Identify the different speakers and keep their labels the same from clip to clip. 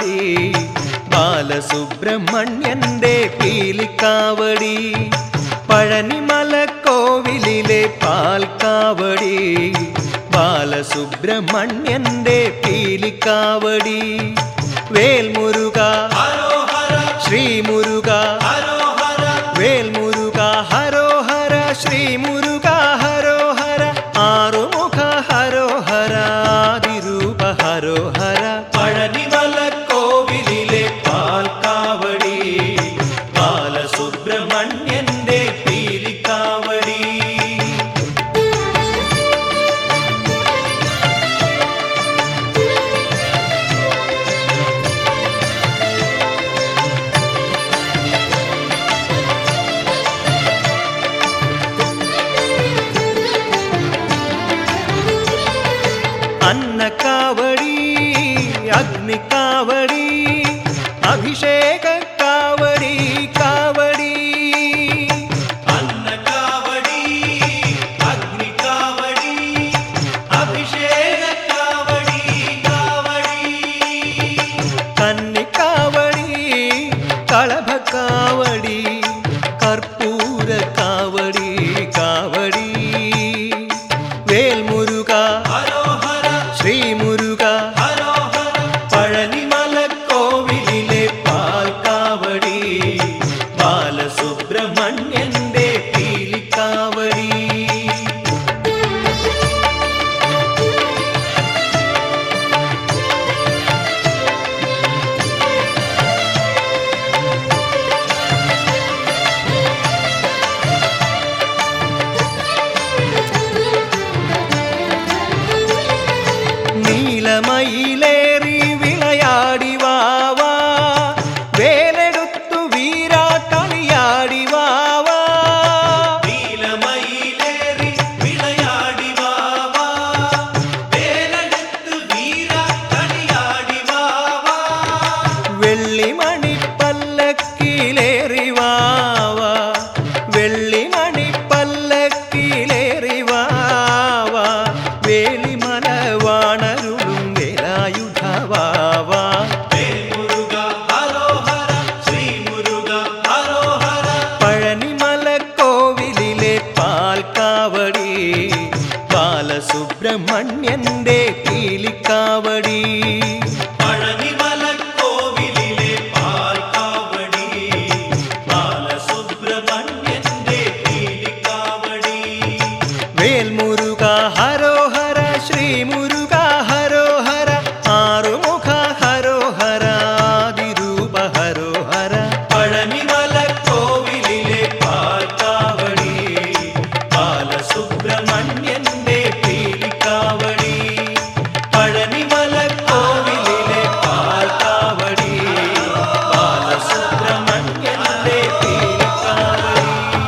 Speaker 1: കാവടി ബാലസുബ്രഹ്മണ്യന്റെ പീലിക്കാവടി പഴനിമല കോവിലിലെ പാൽക്കാവടി ബാലസുബ്രഹ്മണ്യന്റെ പീലിക്കാവടി വേൽമുരുക ശ്രീമുരുക വേൽമുരുക ഹരോ ഹര ശ്രീമുരുക ഹരോ ഹര ആറുമുഖ ഹരോ ഹര ആദിരൂപ ഹരോ ഹര പഴനിമല കോവിലിലെ പാൽക്കാവടി ബാലസുബ്രഹ്മണ്യന്റെ പീലിക്കാവടി അന്നക്കാവടി അഗ്നിക്കാവടി അഭിഷേക കാവടി കാവടി
Speaker 2: അന്നകാവടി അഗ്നികാവടി അഭിഷേക കാവടി കാവടി
Speaker 1: കന്നിക്കാവടി കളഭക്കാവടി കർപ്പൂര കാവടി കാവടി വേൽമുരുക
Speaker 2: ഹരോഹര
Speaker 1: ശ്രീമുരുക
Speaker 2: ഹരോഹര
Speaker 1: പഴനിമല കോവിലിലെ പാൽക്കാവടി ബാലസുബ്രഹ്മണ്യന്റെ പീലിക്കാവടി നീലമയിലേറി വിളയാടി വാവാ വേലെടുത്തു വീരാ കളിയാടി വാവാ
Speaker 2: നീലമയിലേറി വിളയാടി വാവാ വേലെടുത്ത് വീര കളിയാടി വാവാ
Speaker 1: വെള്ളിമണി പല്ലക്കിലേറി വാവാ വെള്ളിമണി പല്ലക്കിലേറി വാവാ വേലിമല വാണരുളും വേലായുധ വാവാ
Speaker 2: വേൽമുരുക ഹരോഹര ശ്രീമുരുക ഹരോഹര
Speaker 1: പഴനിമല കോവിലിലെ പാൽക്കാവടി ബാലസുബ്രഹ്മണ്യന്റെ പീലിക്കാവടി
Speaker 2: പഴനിമല കോവിലിലെ പാൽക്കാവടി ബാലസുബ്രഹ്മണ്യന്റെ പീലിക്കാവടി
Speaker 1: വേൽമുരുക ഹരോ ഹര ശ്രീമുരുക ഹരോ ഹര ആറുമുഖ ഹരോ ഹര ആദിരൂപ ഹരോ ഹര
Speaker 2: പഴനിമല കോവിലിലെ പാൽക്കാവടി ബാലസുബ്രഹ്മണ്യന്റെ പീലിക്കാവടി പഴനിമല കോവിലിലെ പാൽക്കാവടി ബാലസുബ്രഹ്മണ്യന്റെ പീലിക്കാവടി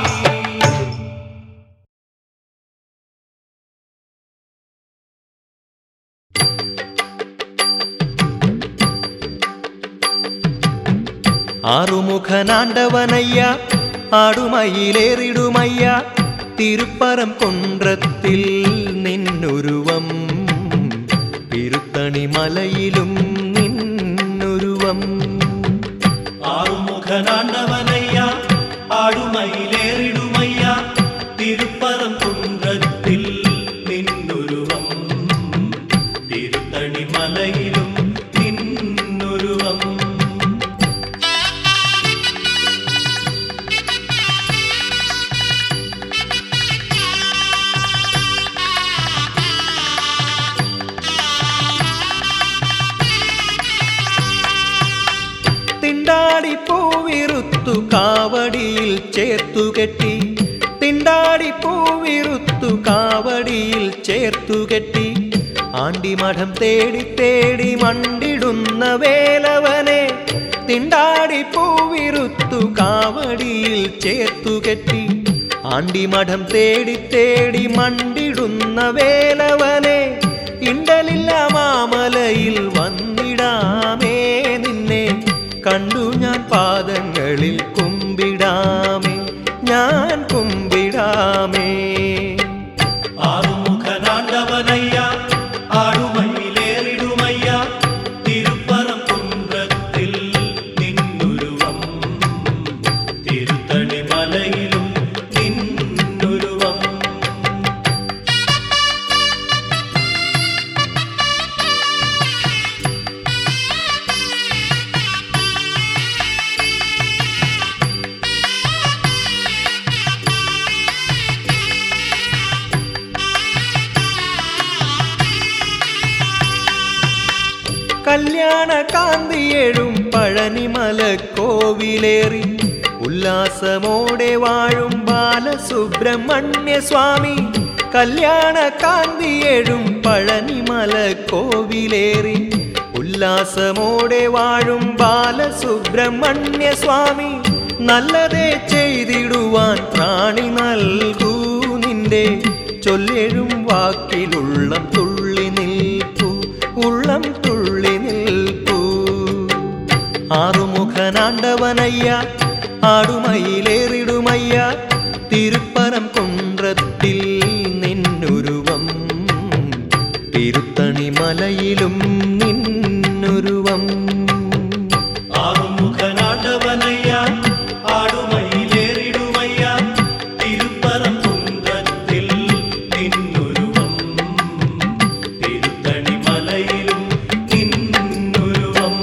Speaker 1: ആറുമുഖനാണ്ടവനയ്യ ആടുമയിലേറിടുമയ്യ തിരുപ്പരം കൊன்றത്തിൽ നിന്നുരുവം തിരുത്തണി മലയിലും നിന്നുരുവം
Speaker 2: ആറുമുഖനാണ്ടവനയ്യ ആടുമയിലേറിടുമയ്യ തിരുപ്പറം കുன்றത്തിൽ നിന്നുരുവം തിരുത്തണി മലയിലും നിന്നുരുവം
Speaker 1: തിണ്ടാടി പൂവിറുത്തു കാവടിയിൽ ചേർത്തുകെട്ടി തിണ്ടാടി പൂവിറുത്തു കാവടിയിൽ ചേർത്തുകെട്ടി ആണ്ടിമഠം തേടി തേടി മണ്ടിടുന്ന വേലവനെ തിണ്ടാടി പൂവിറുത്തു കാവടിയിൽ ചേർത്തുകെട്ടി ആണ്ടിമഠം തേടി തേടി മണ്ടിടുന്ന വേലവനെ ഇണ്ടലില്ല മാമലയിൽ വന്നിടാമേ നിന്നെ കണ്ടു ഞാൻ പാദങ്ങളിൽ കുമ്പിടാമേ ഞാൻ കുമ്പിടാമേ
Speaker 2: ആറുമുഖനാണ്ടവനയ്യ ആടുമയിലേറിടുമയ്യ തിരുപ്പറം കുன்றത്തിൽ
Speaker 1: കല്യാണ കാന്തിയേഴും പഴനിമല കോവിലേറി ഉല്ലാസമോടെ വാഴും ബാലസുബ്രഹ്മണ്യ സ്വാമി കല്യാണ കാന്തിയേഴും പഴനിമല കോവിലേറി ഉല്ലാസമോടെ വാഴും ബാലസുബ്രഹ്മണ്യ സ്വാമി നല്ലതേ ചെയ്തിടുവാൻ പ്രാണി നൽകൂ നിന്റെ ചൊല്ലെഴും വാക്കിലുള്ളം തുള്ളി നിൽപ്പൂ ഉള്ളം തുള്ളി നിൽപ്പൂ ആറുമുഖനാണ്ടവനയ്യ ആടുമയിലേറിടുമയ്യ തിരുപ്പരം കുன்றത്തിൽ നിന്നുരുവം തിരുത്തണി മലയിലും നിന്നുരുവം
Speaker 2: ആറുമുഖനാണ്ടവനയ്യ ആടുമയിലേറിടുമയ്യ തിരുപ്പരം കുன்றത്തിൽ നിന്നുരുവം തിരുത്തണി മലയിലും നിന്നുരുവം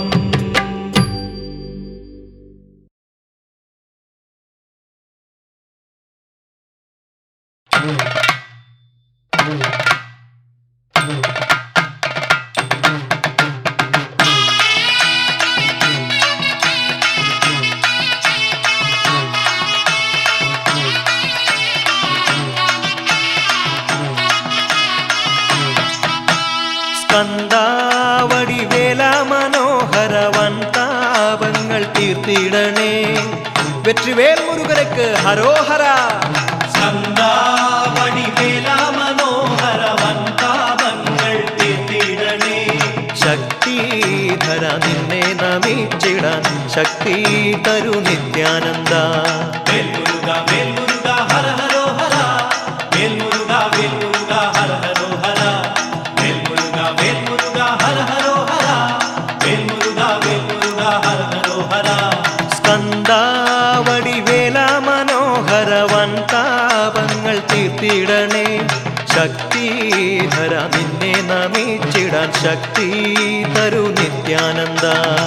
Speaker 1: സ്കന്ദാവടി വേല മനോഹരവൻ താപങ്ങൾ തീർത്തിടണേ വെற்றிவேல் മുരുകனுக்கு ഹരോഹര
Speaker 2: சந்தாவடி வேலா மனோகர வந்தாபங்கள் தீர்த்திடனே
Speaker 1: ശക്തിധര നിന്നെ നമിച്ചിടാൻ ശക്തി തരു നിത്യാനന്ദ
Speaker 2: வேல்முருகா வேல்முருகா ஹர ஹரோ ஹரா வேல்முருகா வேல்முருகா ஹர ஹரோ ஹரா வேல்முருகா வேல்முருகா ஹர ஹரோ ஹரா வேல்முருகா வேல்முருகா ஹர ஹரோ ஹரா
Speaker 1: സ്കന്ദാവടി വേല മനോഹരവൻ താപങ്ങൾ തീർത്തിടണേ ശക്തിധര നിന്നെ നമിച്ചിടാൻ ശക്തി തരു നിത്യാനന്ദ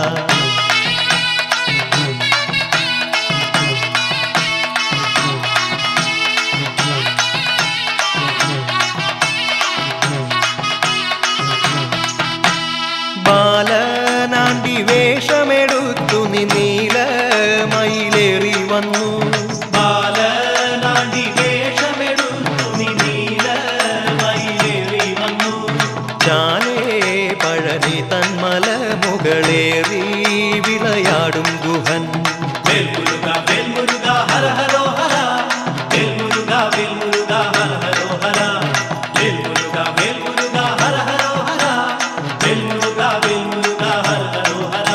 Speaker 1: ബാലനാണ്ടി വേഷമെടുത്തു നീ നീലമയിലേറി വന്നു
Speaker 2: ബാലനാണ്ടി വേഷമെടുത്തു നീ നീലമയിലേറി വന്നു
Speaker 1: ചാലേ പഴനി തന്മല മുകളേറി വിളയാടും ഗുഹൻ
Speaker 2: வேல்முருகா வேல்முருகா ஹர ஹரோ ஹரா வேல்முருகா வேல்முருகா ஹர ஹரோ ஹரா வேல்முருகா வேல்முருகா ஹர ஹரோ ஹரா வேல்முருகா வேல்முருகா ஹர ஹரோ ஹரா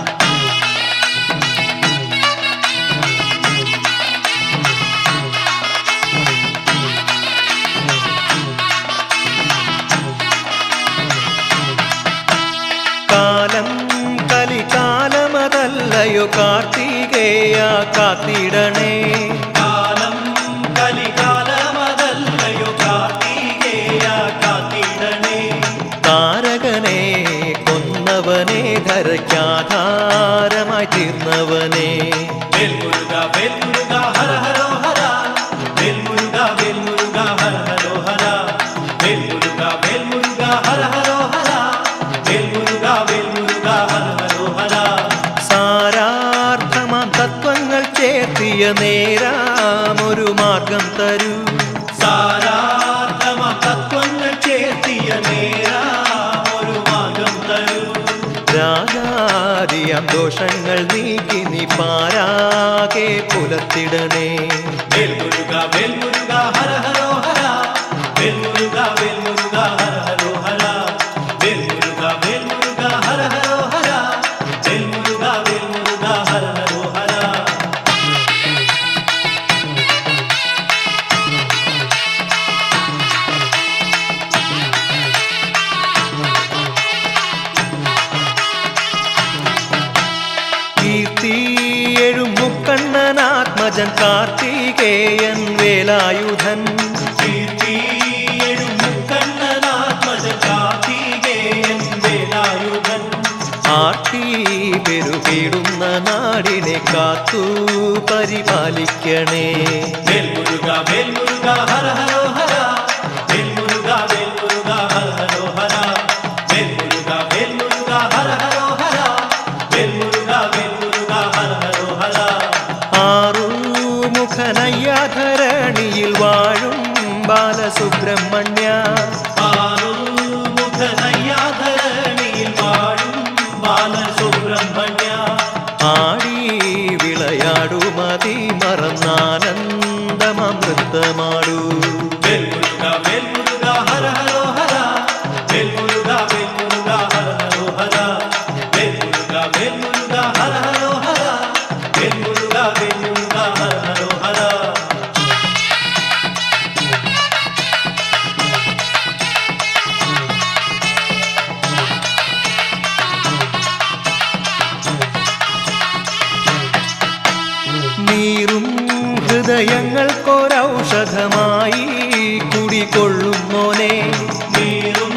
Speaker 1: കാലം കലികാലമതല്ലയോ കാർത്തികേയ കാത്തിടണേ
Speaker 2: കാലം കലികാലമതല്ലയോ കാർത്തികേയ കാത്തിടണേ
Speaker 1: താരകനെ കൊന്നവനെ ധരയ്ക്കാധാരമായി തീർന്നവനെ
Speaker 2: வேல்முருகா வேல்முருகா ஹர ஹரோ ஹரா வேல்முருகா வேல்முருகா ஹர ஹரோ ஹரா வேல்முருகா வேல்முருகா ஹர ஹரோ ஹரா வேல்முருகா வேல்முருகா ஹர ஹரோ ஹரா
Speaker 1: സാരാർത്ഥമാം തത്വങ്ങൾ ചേർത്തിയ നേരാമൊരു മാർഗം തരൂ
Speaker 2: സാരാർത്ഥമ തത്വങ്ങൾ ചേർത്തിയ നേരാ ഒരു മാർഗം തരൂ
Speaker 1: രാഗാദിയാം ദോഷങ്ങൾ നീക്കി നീ പാരാകെ പുലർത്തിടണേ
Speaker 2: வேல்முருகா வேல்முருகா ஹர ஹரோ ஹரா வேல்முருகா வேல்முருகா ஹர ஹரோ ஹரா வேல்முருகா வேல்முருகா ஹர ஹரோ ஹரா வேல்முருகா வேல்முருகா ஹர ஹரோ ஹரா
Speaker 1: കീർത്തിയെഴും മുക്കണ്ണനാത്മജൻ കാർത്തികേയൻ വേലായുധൻ
Speaker 2: கீர்த்தியெழும் முக்கண்ணனாத்மஜ கார்த்திகேயன் வேலாயுதன்
Speaker 1: ആർത്തി പെരുകിടുന്ന നാടിനെ കാത്തു പരിപാലിക്കണേ
Speaker 2: வேல்முருகா வேல்முருகா ஹர ஹரோ ஹரா வேல்முருகா வேல்முருகா ஹர ஹரோ ஹரா வேல்முருகா வேல்முருகா ஹர ஹரோ
Speaker 1: ഹൃദയങ്ങൾക്കൊരൗഷധമായി കുടികൊള്ളുന്നോനെ
Speaker 2: നീറും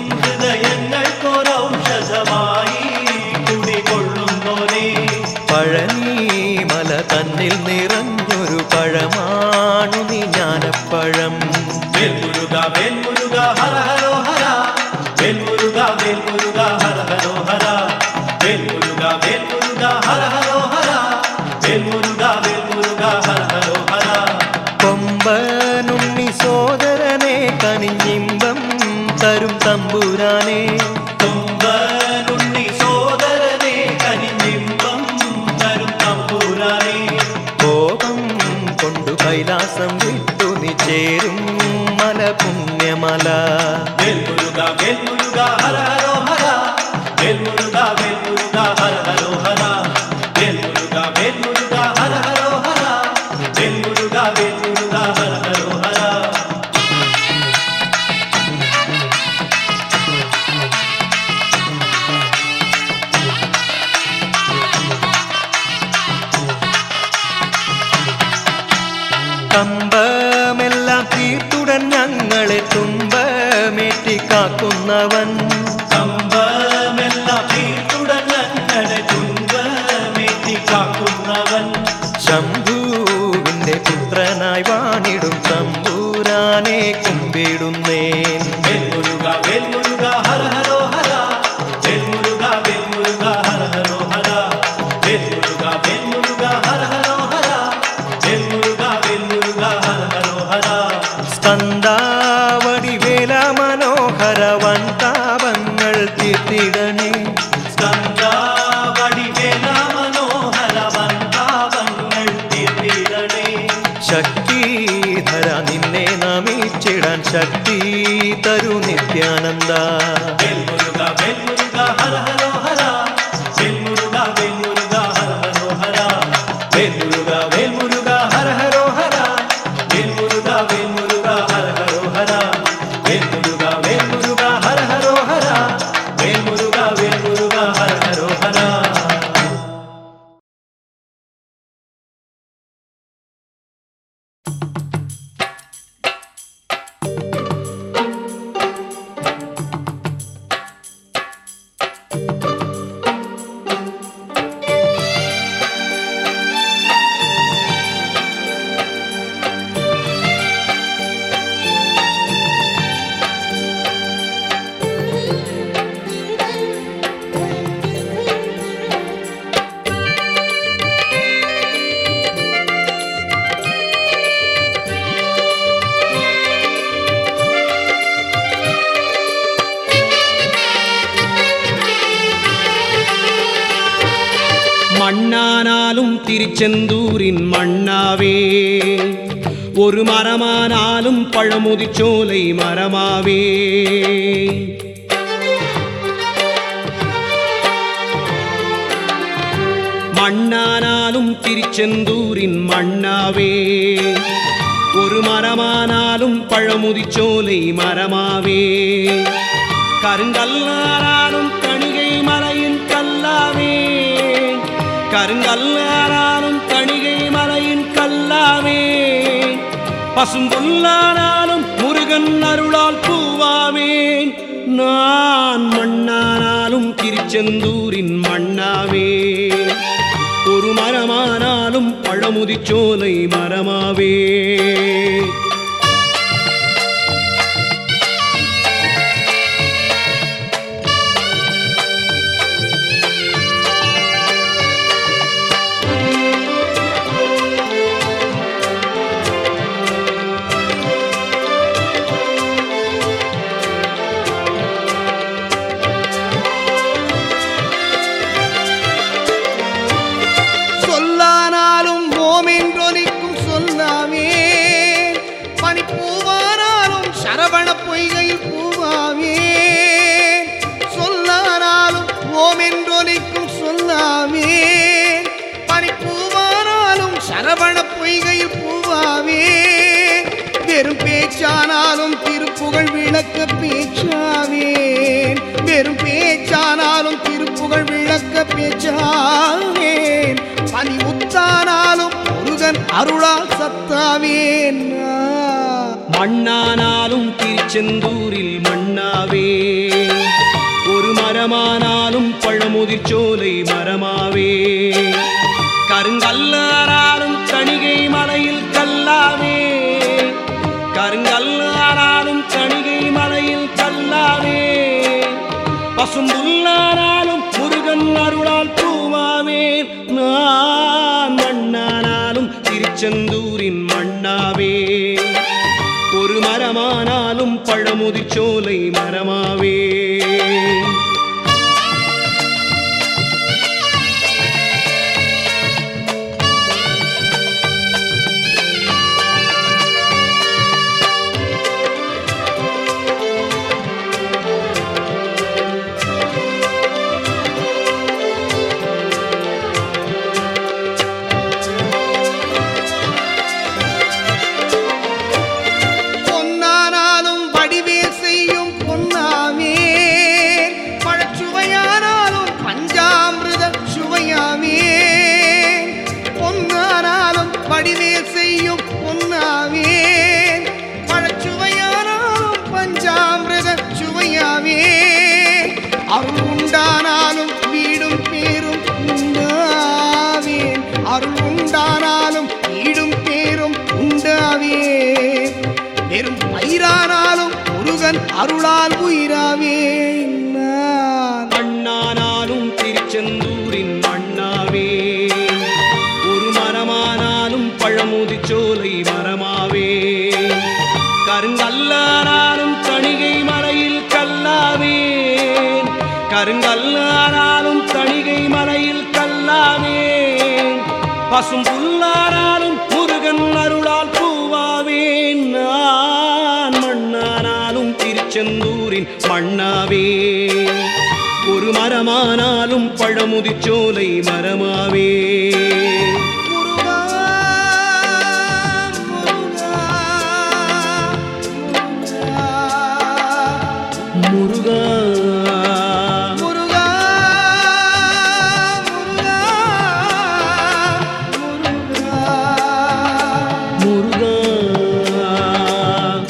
Speaker 2: ഹൃദയങ്ങൾക്കൊരൗഷധമായി കുടികൊള്ളുന്നോനേ
Speaker 1: പഴനി മല തന്നിൽ നിറഞ്ഞൊരു പഴമാണു നീ ജ്ഞാനപ്പഴം
Speaker 2: വേൽമുരുക വേൽമുരുക ഹര ഹരോ ഹര വേൽമുരുക വേൽമുരുക ഹര ഹരോ ഹര വേൽമുരുക വേൽമുരുക ഹര ഹരോ ഹര വേൽമുരുക വേൽമുരുക ഹര ഹരോ ഹര
Speaker 1: കൊമ്പനുണ്ണി സോദരനെ കനിഞ്ഞിമ്പം തരും തമ്പുരാനെ
Speaker 2: തുമ്പനുണ്ണി സോദരനെ കനിഞ്ഞിമ്പം തരും തമ്പൂരാനേ
Speaker 1: കോപം കൊണ്ടു കൈലാസം വിട്ടു നീ ചേരും മല പുണ്യമല
Speaker 2: വേൽമുരുക വേൽമുരുക ഹര ഹരോ ഹര വേൽമുരുക വേൽമുരുക ഹര ഹരോ ഹര വേൽമുരുക വേൽമുരുക ഹര ഹരോ ഹര വേൽമുരുക വേൽമുരുക ഹര ഹരോ ഹര
Speaker 1: കമ്പമെല്ലാം തീർത്തുടൻ ഞങ്ങളെ തുമ്പമേറ്റി കാക്കുന്നവൻ
Speaker 2: കമ്പമെല്ലാം തീർത്തുടൻ ഞങ്ങളെ തുമ്പമേറ്റി കാക്കുന്നവൻ
Speaker 1: ശംഭുവിന്റെ പുത്രനായി വാണിടും തമ്പൂരാനെ കുമ്പിടുന്നേൻ
Speaker 2: വേൽമുരുക വേൽമുരുക ഹര ഹരോ ഹര വേൽമുരുക വേൽമുരുക ഹര ഹരോ ഹര വേൽമുരുക വേൽമുരുക ഹര ഹരോ ഹര വേൽമുരുക വേൽമുരുക ഹര ഹരോ ഹര
Speaker 1: സ്കന്ദാവടി വേല മനോഹര വൻതാപങ്ങൾ തീർത്തിടണേ
Speaker 2: സ്കന്ദാവടിവേല മനോഹര വന്താവങ്ങൾ തീർത്തിടണേ
Speaker 1: ശക്തിധര നിന്നെ നമിച്ചിടാൻ ശക്തി തരു നിത്യാനന്ദ
Speaker 2: വേൽമുരുക വേൽമുരുക ഹര ഹരോ ഹര വേൽമുരുക വേൽമുരുക ഹര ഹരോ ഹര വേൽമുരുക വേൽമുരുക ഹര ഹരോ ഹര വേൽമുരുക വേൽമുരുക ഹര ഹരോ ഹര വേൽമുരുക വേൽമുരുക ഹര ഹരോ ഹര വേൽമുരുക വേൽമുരുക ഹര ഹരോ ഹര
Speaker 3: மண்ணானாலும் திருச்செந்தூரின் மண்ணாவே ஒரு மரமானாலும் பழமுதிர்ச்சோலை மரமாவே மண்ணானாலும் திருச்செந்தூரின் மண்ணாவே ஒரு மரமானாலும் பழமுதிர்ச்சோலை மரமாவே கருங்கல்லாராலும் கணிகை மலையின் கல்லாவே கருங்கல்லாராலும் கணிகை மலையின் கல்லாவே பசும்புல்லானாலும் முருகன் அருளால் பூவாவேன் நான் மண்ணானாலும் திருச்செந்தூரின் மண்ணாவே ஒரு மரமானாலும் பழமுதிர்ச்சோலை மரமாவே
Speaker 4: சொல்லானாலும் ஓமென்றொலிக்கும் சொல்லாமே பனிப்பூவானாலும் சரவண பொய்கையில் பூவாமே சொல்லானாலும் ஓமென்றொலிக்கும் சொல்லாமே பனிப்பூவானாலும் சரவண பொய்கையில் பூவாமே வெறும் பேச்சானாலும் திருப்புகழ் விளக்க பேச்சாவேன் வெறும் பேச்சானாலும் திருப்புகழ் விளக்க பேச்சாவேன் பனி முத்தானாலும் முருக முருகன் அருளால் சத்தாவேன் நான்.
Speaker 3: மண்ணானாலும் திருச்செந்தூரில் மண்ணாவே ஒரு மரமானாலும் பழமுதிர் சோலை மரமாவே கருங்கல்லானாலும் கணிகை மலையில் கல்லாவே கருங்கல்லானாலும் கணிகை மலையில் கல்லாவே பசும்புல்லானாலும் முருகன் அருளால் பூமாவேன் நான் மண்ணானாலும் திருச்செந்தூரின் மண்ணாவே ஒரு மரமானாலும் பழமுதிர் சோலை மரமாவே
Speaker 4: பொன்னானாலும் வடிவே செய்யும் பொன்னாமே பழச்சுவையானாலும் பஞ்சாமிருத சுவையாமே பொன்னானாலும் வடிவே செய்யும் பொன்னாமே பழச்சுவையானாலும் பஞ்சாமிருத சுவையாமே அருள் உண்டானாலும் வீடும் பேரும் உண்டாவேன் அருள் உண்டானாலும் வீடும் பேரும் உண்டாவேன் வெறும் பயிரானாலும் முருகன் அருளால் உயிராவே நான்
Speaker 3: மண்ணானாலும் திருச்செந்தூரின் மண்ணாவே ஒரு மரமானாலும் பழமுதிர் சோலை மரமாவே கருங்கல்லானாலும் கணிகை மலையில் கல்லாவே கருங்கல்லானாலும் கணிகை மலையில் கல்லாவே பசும் புல்லானாலும் முருகன் அருளால் பூவாவேன் நான் மண்ணானாலும் திருச்செந்தூரின் மண்ணாவே ஒரு மரமானாலும் பழமுதிர் சோலை மரமாவே
Speaker 4: முருகா முருகா
Speaker 3: முருகா
Speaker 4: முருகா முருகா முருகா
Speaker 3: முருகா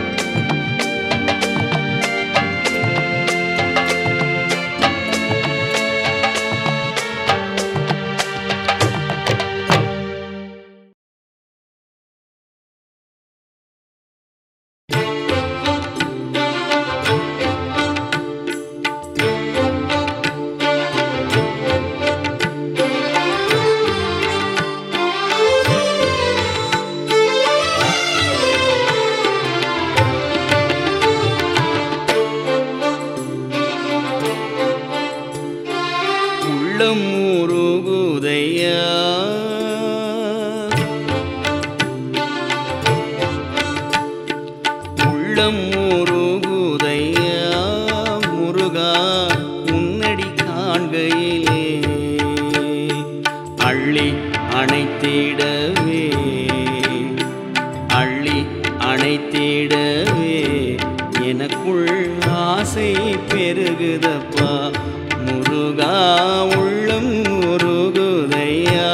Speaker 5: உள்ளம் முருகுதையா உள்ளம் முருகுதையா முருகா உன்னடி காண்கையிலே அள்ளி அணைத்திடவே அள்ளி அணைத்திடவே எனக்குள் ஆசை பெருகுதப்பா முருகா உள்ளம் முருகுதையா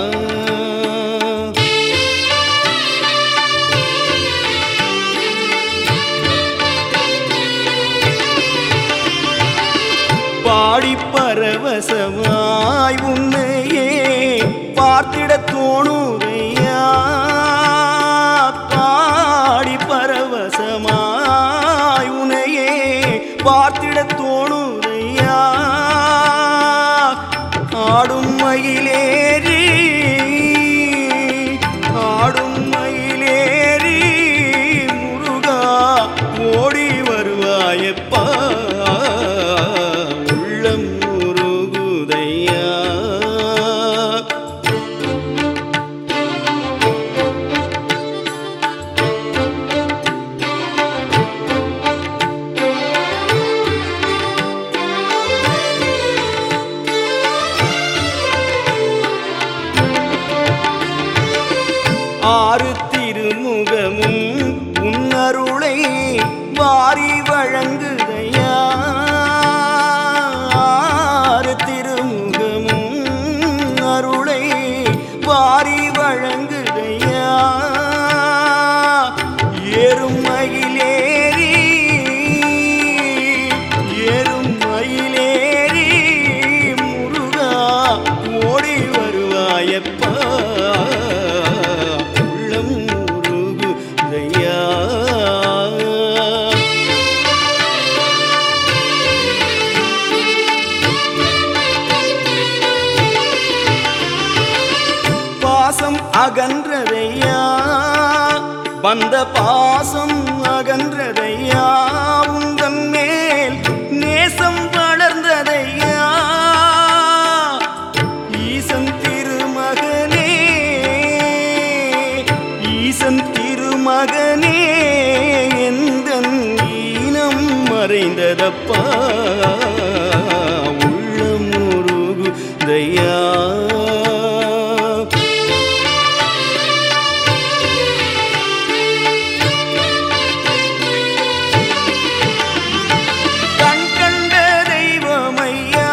Speaker 5: பாடி பரவசமாய் உன்னையே பார்த்திட தோணுதையா பாடி பரவசமாய் உன்னையே பார்த்திட தோணுதையா ஆடும் மயிலேறி ஆடும் மயிலேறி முருகா ஓடி வருவாயப்பா உள்ளம் முருகுதையா ஆறு திருமுகமும் உன்னருளை வாரி வழங்குதையா ஆறு திருமுகமும் அருளை வாரி வழங்குதையா அகன்றதையா வந்த பாசம் அகன்றதையா உந்தன் மேல் நேசம் வளர்ந்ததையா ஈசன் திருமகனே ஈசன் திருமகனே எந்தன் ஈனம் மறைந்ததப்பா உள்ளம் உருகுதையா கண் கண்ட தெய்வமையா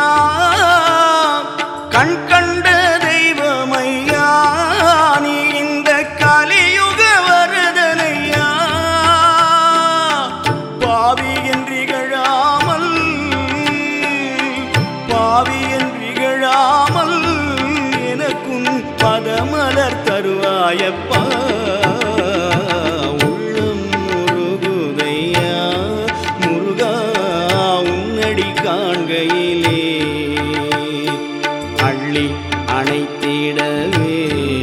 Speaker 5: கண் கண்ட தெய்வமையா நீ இந்த கலியுக வருதனையா பாவி என்றிகழாமல் பாவி என்றிகழாமல் எனக்கும் பதமலர் தருவாயப்பா உள்ளம் முருகுதையா முருகா உன்னடி காண்கையிலே அள்ளி அணைத்திடவே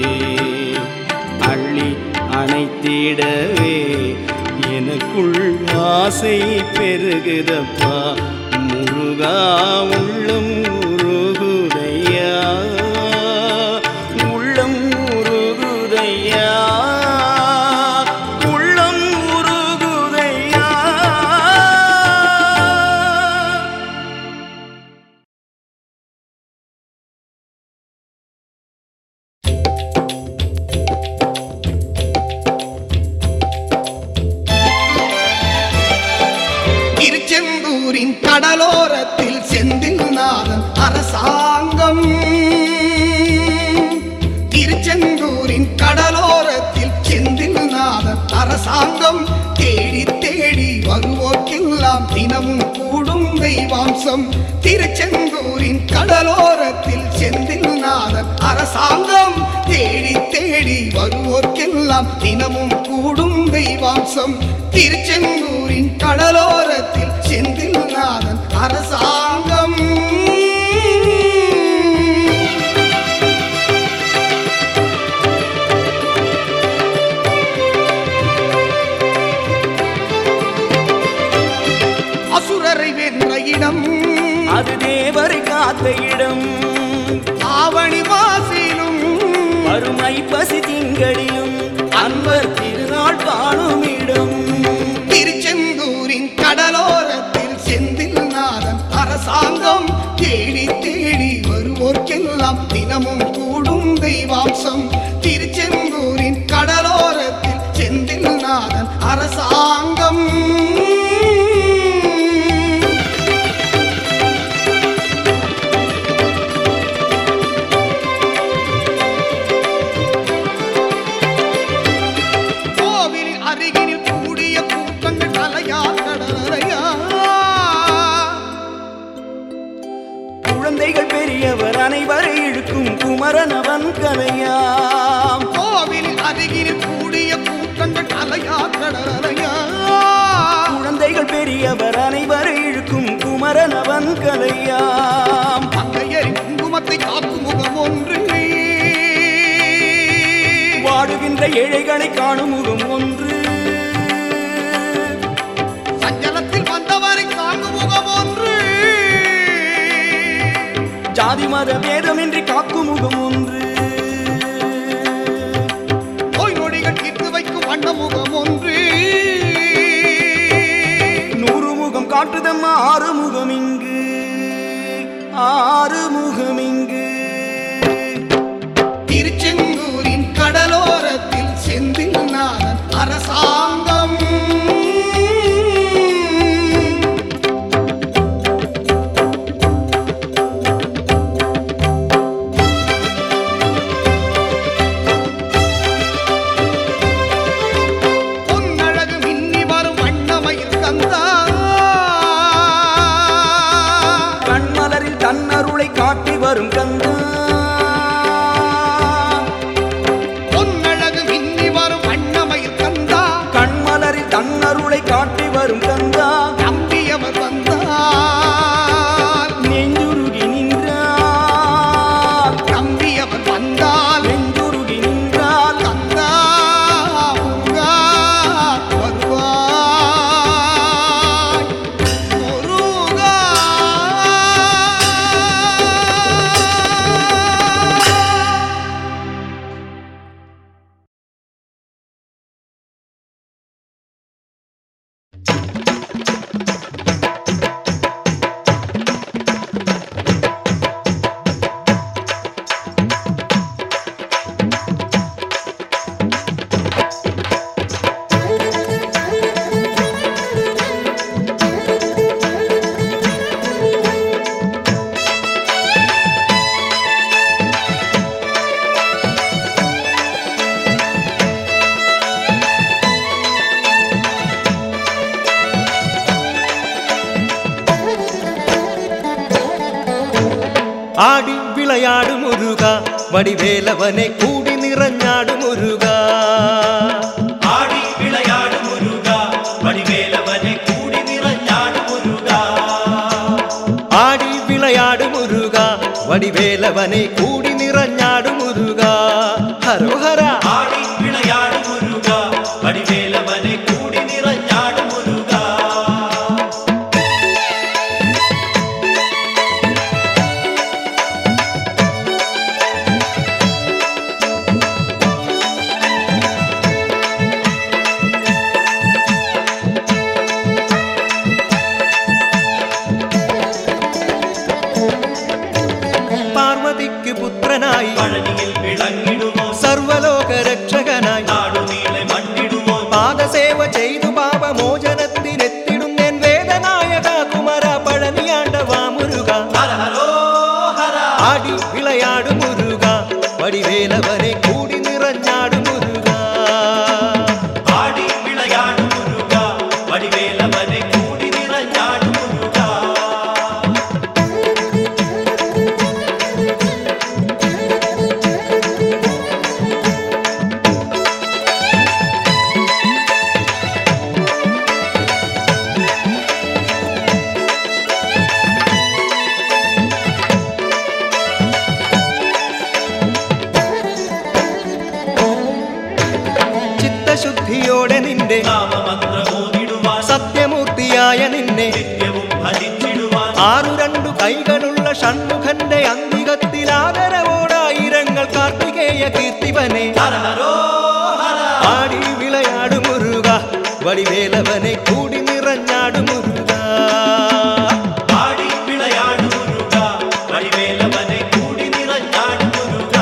Speaker 5: அள்ளி அணைத்திடவே எனக்குள் ஆசை பெருகுதப்பா முருகா உள்ளம் உருகுதையா உள்ளம் உருகுதையா உள்ளம் உருகுதையா
Speaker 4: திருச்செந்தூரின் கடலோரத்தில் செந்தில் நாதன் அரசாங்கம் திருச்செந்தூரின் கடலோரத்தில் செந்தில் நாதன் அரசாங்கம் தேடி தேடி வருவோர்க்கெல்லாம் தினமும் கூடும் தெய்வாம்சம் திருச்செந்தூரின் கடலோரத்தில் செந்தில் நாதன் அரசாங்கம் தேடி தேடி வருவோர்க்கெல்லாம் தினமும் கூடும் தெய்வாம்சம் திருச்செந்தூரின் கடலோரத்தில் செந்தில் நாதன் அரசாங்கம் அசுரரை வென்ற இடம்
Speaker 5: அது தேவரை காத்த இடம்
Speaker 4: ஆவணி வாசிலும்
Speaker 5: வறுமை பசி திங்களிலும் அன்பர் திருநாள் காணும் இடம்
Speaker 4: திருச்செந்தூரின் கடலோரத்தில் செந்தில் நாதன் அரசாங்கம் தேடி தேடி வருவோர்க்கெல்லாம் தினமும் கூடும் தெய்வாம்சம் திருச்செந்தூரின் கடலோரத்தில் செந்தில் நாதன் அரசாங்கம் கோவிலின் அருகினில் கூடிய கூட்டங்கள் தலையா கடலையா
Speaker 5: குழந்தைகள் பெரியவர் அனைவரை இழுக்கும் குமரனவன் கலையாம்
Speaker 4: கோவிலின் அருகினில் கூடிய கூட்டங்கள் தலையா கடலையா
Speaker 5: குழந்தைகள் பெரியவர் அனைவரை இழுக்கும் குமரனவன் கலையாம்
Speaker 4: மங்கையரின் குங்குமத்தை காக்கும் முகம் ஒன்று
Speaker 5: வாடுகின்ற ஏழைகளை காணும் முகம் ஒன்று
Speaker 4: சஞ்சலத்தில் வந்தவரை காக்கும் முகம் ஒன்று
Speaker 5: ஜாதி மத பேதமின்றி காக்கும் முகம் ஒன்று
Speaker 4: நோய் நொடிகள் தீர்த்து வைக்கும் வண்ண முகம் ஒன்று
Speaker 5: நூறு முகம் காட்டுதம்மா ஆறு முகம் இங்கு ஆறு முகம் இங்கு
Speaker 4: திருச்செந்தூரின் கடலோரத்தில் செந்தில் நாதன் அரசாங்கம் பொன்னழகு மின்னி வரும் வண்ணமயில் கந்தா
Speaker 5: கண்மலரில் தன்னருளை காட்டி வரும் கந்தா
Speaker 4: பொன்னழகு மின்னி வரும் வண்ணமயில் கந்தா
Speaker 5: கண்மலரில் தன்னருளை காட்டி வரும் கந்தா
Speaker 4: நம்பியவர் வந்தார்
Speaker 5: நெஞ்சுருகி நின்றார்
Speaker 4: நம்பியவர் வந்தால்
Speaker 5: நெஞ்சுருகி நின்றார்
Speaker 1: മുരുക വടിവേലവനെ കൂടി നിറഞ്ഞാടു മുരുക
Speaker 2: ஆடி விளையாடு முருகா வடிவேலவனை கூடி நிறஞ்சாடு முருகா
Speaker 1: ആടി വിളയാടു മുരുക വടിവേലവനെ കൂടി നിറഞ്ഞാടു മുരുക ഹരോഹര
Speaker 2: ஆடி விளையாடு முருகா வடிவேலவனை கூடி நிறஞ்சாடு முருகா
Speaker 1: പാർവതിക്ക് പുത്രനായി
Speaker 2: பழனியில் விளங்கிடுமோ
Speaker 1: സർവലോക രക്ഷകനായി
Speaker 2: நாடு நீளை மண்டிடுமோ
Speaker 1: പാദസേവ ചെയ്തു പാപമോചനത്തിനെത്തിടുന്നേൻ വേദനായക കുമര പഴനിയാണ്ടവാ മുരുക
Speaker 2: ஹர ஹரோ ஹரா
Speaker 1: ആടി വിളയാടു മുരുക വടിവേലവനെ കൂടി നിറഞ്ഞാടു മുരുക
Speaker 2: ஆடி விளையாடு முருகா வடிவேலவனை கூடி நிறஞ்சாடு முருகா
Speaker 1: ചിത്തശുദ്ധിയോടെ നിന്റെ
Speaker 2: നാമമന്ത്രമോദിടുവാൻ
Speaker 1: സത്യമൂർത്തിയായ നിന്നെ
Speaker 2: നിത്യവും ഭജിച്ചിടുവാൻ
Speaker 1: ആറു രണ്ടു കൈകളുള്ള ഷൺമുഖന്റെ അന്തികത്തിൽ ആദരവോടായിരങ്ങൾ കാർത്തികേയ കീർത്തിവനെ
Speaker 2: ഹര ഹരോ ഹര
Speaker 1: ആടി വിളയാടു മുരുക വടിവേലവനെ കൂടി നിറഞ്ഞാടു മുരുക
Speaker 2: ஆடி விளையாடு முருகா வடிவேலவனை கூடி நிறஞ்சாடு முருகா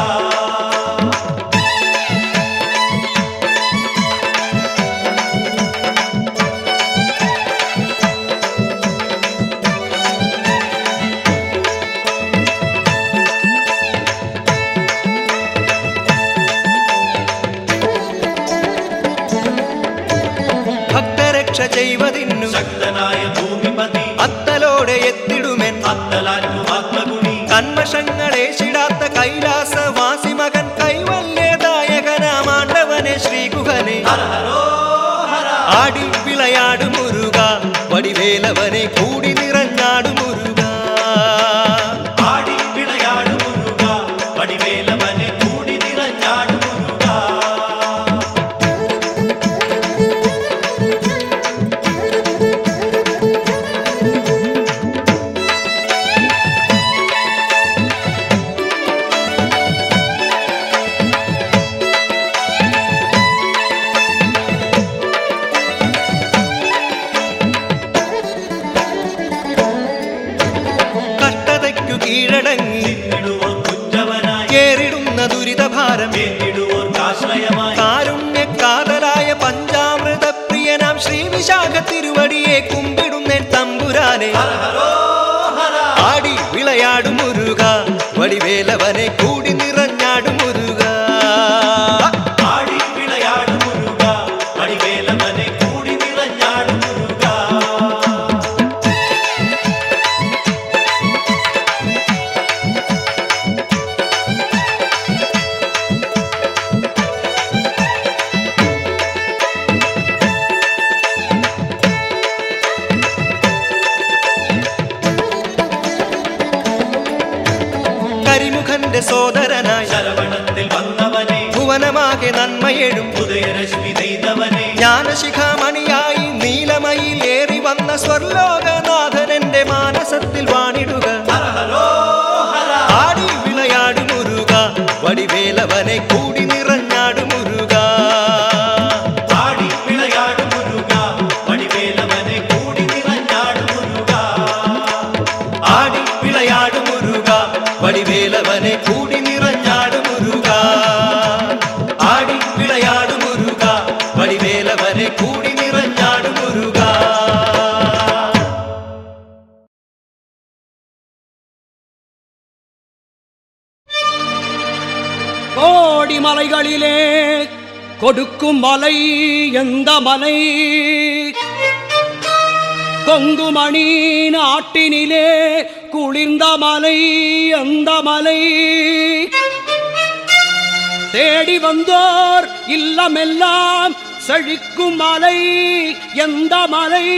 Speaker 1: ഭക്തരക്ഷ ചെയ്വതിന്നു
Speaker 2: ശക്തനായ ഭൂമിപതി
Speaker 1: അത്തലോടെ എത്തിടുമെൻ
Speaker 2: അത്തലാറ്റു ആത്മഗുണി
Speaker 1: കന്മഷങ്ങളേശിടാത്ത കൈലാസവാസി മകൻ കൈവല്യദായകനാമാണ്ടവനെ ശ്രീഗുഹനെ
Speaker 2: ഹര ഹരോ ഹര
Speaker 1: ആടി വിളയാടു മുരുക വടിവേലവനെ കൂടി നിറഞ്ഞാടു മുരുക
Speaker 2: ஆடி விளையாடு முருகா வடிவேலவனை கூடி நிறஞ்சாடு முருகா
Speaker 1: കഷ്ടതയ്ക്കു കീഴടങ്ങി
Speaker 2: നിന്നിടുവോർ കുറ്റവനായി
Speaker 1: കേറിടുന്ന ദുരിതഭാരം
Speaker 2: വേണ്ടിടുവോർ ആശ്രയമായി
Speaker 1: കാരുണ്യക്കാതലായ പഞ്ചാമൃത പ്രിയനാം ശ്രീ വിശാഖ തിരുവടിയെ കുമ്പിടുന്നേൻ തമ്പുരാനെ
Speaker 2: ഹര ഹരോ ഹര
Speaker 1: ആടി വിളയാടു മുരുക വടിവേലവനെ കൂടി നിറഞ്ഞാടു മുരുക
Speaker 2: ஆடி விளையாடு முருகா வடிவேலவனை கூடி நிறஞ்சாடு முருகா
Speaker 1: കരിമുഖന്റെ സോദരനായി
Speaker 2: ശരവണത്തിൽ വന്നവനെ
Speaker 1: ഭുവനമാകെ നന്മയെഴും
Speaker 2: ഉദയരശ്മി നെയ്തവനെ
Speaker 1: ജ്ഞാനശിഖാമണിയായി നീലമയിൽ ഏറി വന്ന സ്വർലോകനാഥനന്റെ മാനസത്തിൽ വാണിടുക
Speaker 2: ഹര ഹരോ ഹര
Speaker 1: ആടി വിളയാടു മുരുക വടിവേലവനെ കൂടി നിറഞ്ഞാടു മുരുക
Speaker 2: ஆடி விளையாடு முருகா வடிவேலவனை கூடி நிறஞ்சாடு முருகா
Speaker 1: ആടി വിളയാടു മുരുക വടിവേലവനെ കൂടി നിറഞ്ഞാടു മുരുക ആടി വിളയാടു മുരുക വടിവേലവനെ കൂടി നിറഞ്ഞാടു മുരുക
Speaker 3: கோடி மலைகளிலே கொடுக்கும் மலை எந்த மலை கொங்குமணி நாட்டினிலே குளிர்ந்த மலை எந்த மலை தேடி வந்தோர் இல்லமெல்லாம் செழிக்கும் மலை எந்த மலை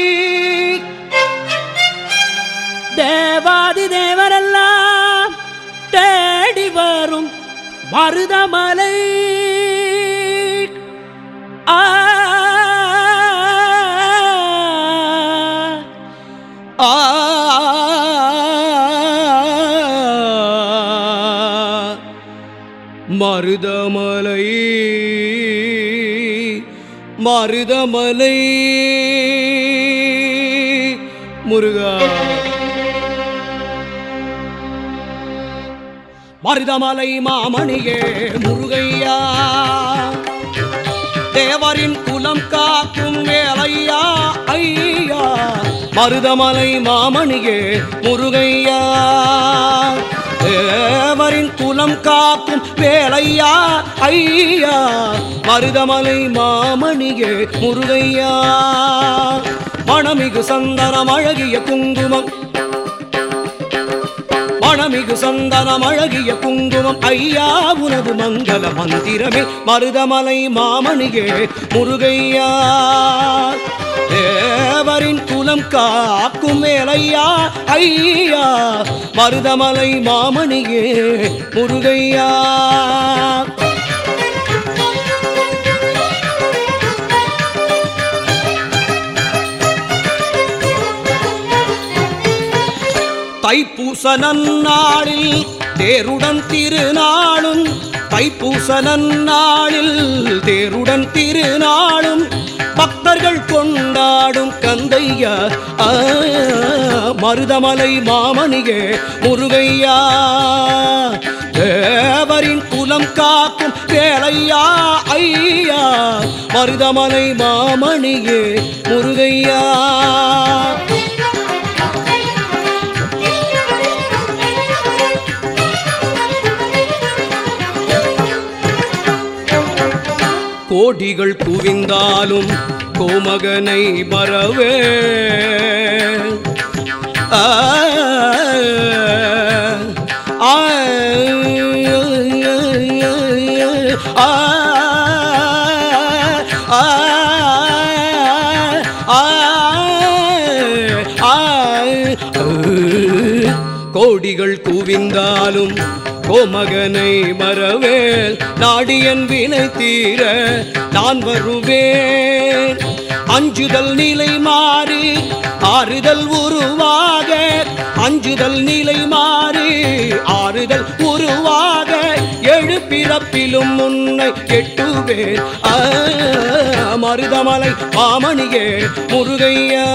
Speaker 3: தேவாதி தேவரெல்லாம் தேடி வரும் மருதமலை ஆ ஆ மருதமலை மருதமலை முருகா மருதமலை மாமணியே முருகையா தேவரின் குலம் காக்கும் வேலையா ஐயா மருதமலை மாமணியே முருகையா தேவரின் குலம் காக்கும் வேலையா ஐயா மருதமலை மாமணியே முருகையா மணமிகு சந்தனம் அழகிய குங்குமம் மணமிகு சந்தனம் அழகிய குங்குமம் ஐயா உனது மங்கள மந்திரமே மருதமலை மாமணியே முருகையா தேவரின் குலம் காக்கும் வேலையா ஐயா மருதமலை மாமணியே முருகையா தைப்பூச நன்னாளில் தேருடன் திருநாளும் தைப்பூச நன்னாளில் தேருடன் திருநாளும் பக்தர்கள் கொண்டாடும் கந்தையா ஆ, மருதமலை மாமணியே முருகையா தேவரின் குலம் காக்கும் வேலையா ஐயா மருதமலை மாமணியே முருகையா கோடிகள் குவிந்தாலும் கோமகனை மறவே ஆ, ஆ, ஆ, ஆ, ஆ, ஆ, கோடிகள் குவிந்தாலும் கோமகனை மறவேல் நாடியன் வினை தீர நான் வருவேன் அஞ்சுதல் நிலை மாறி ஆறுதல் உருவாக அஞ்சுதல் நிலை மாறி ஆறுதல் உருவாக எழுப்பிறப்பிலும் முன்னை எட்டுவேன் ஆ, மருதமலை மாமணியே முருகையா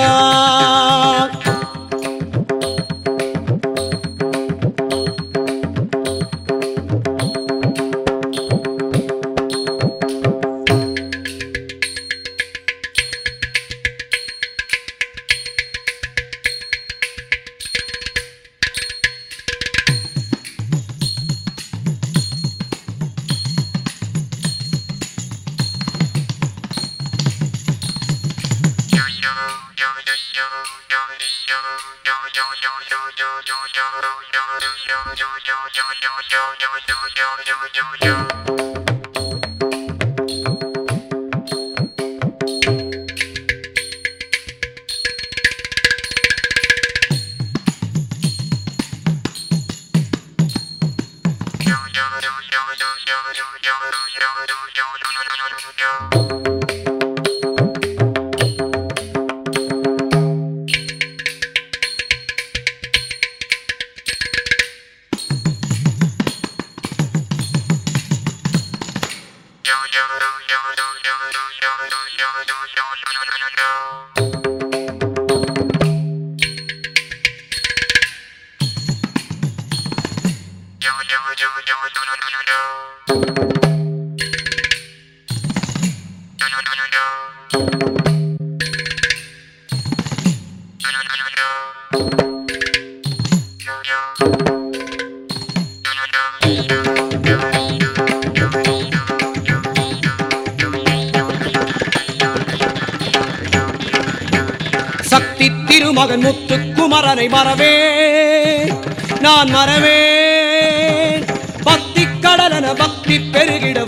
Speaker 3: சக்தி திருமகன் முத்துக்குமரனை மறவே நான் மறவே பக்தி கடலன பக்தி பெருகிட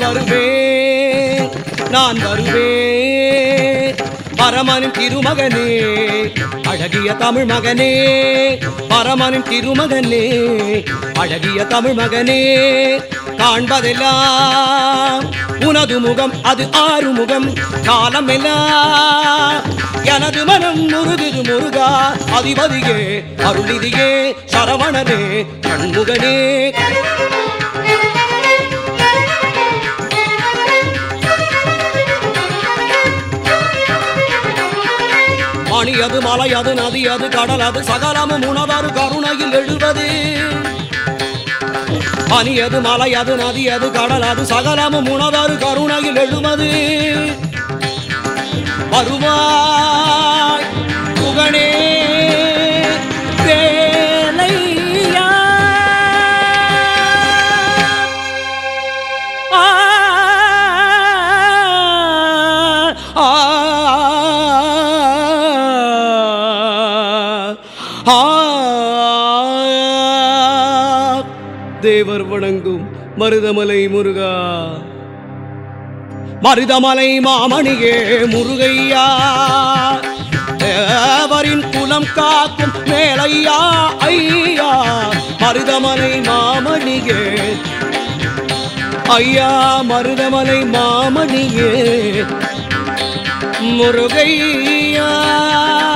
Speaker 3: வருவேன் நான் வருவேன் பரமனின் திருமகனே அழகிய தமிழ் மகனே பரமனின் திருமகனே அழகிய தமிழ் மகனே காண்பதெல்லாம் உனது முகம் அது ஆறு முகம் காலமெல்லாம் எனது மனம் முருகுது முருகா அதிபதியே அருளிதியே சரவணனே கண்முகனே மணி அது மலை அது நதி அது கடல் அது சகலமும் உணவரு கருணையில் எழுவது பனி அது மலை அது நதி அது கடல் அது சகலமும் உணவரு கருணையில் எழுவது வருவாய் புகழே வேலையா ஆ ஆ ஆ தேவர் வணங்கும் மருதமலை முருகா மருதமலை மாமணியே முருகையா தேவரின் குலம் காக்கும் மேலையா ஐயா மருதமலை மாமணியே ஐயா மருதமலை மாமணியே முருகையா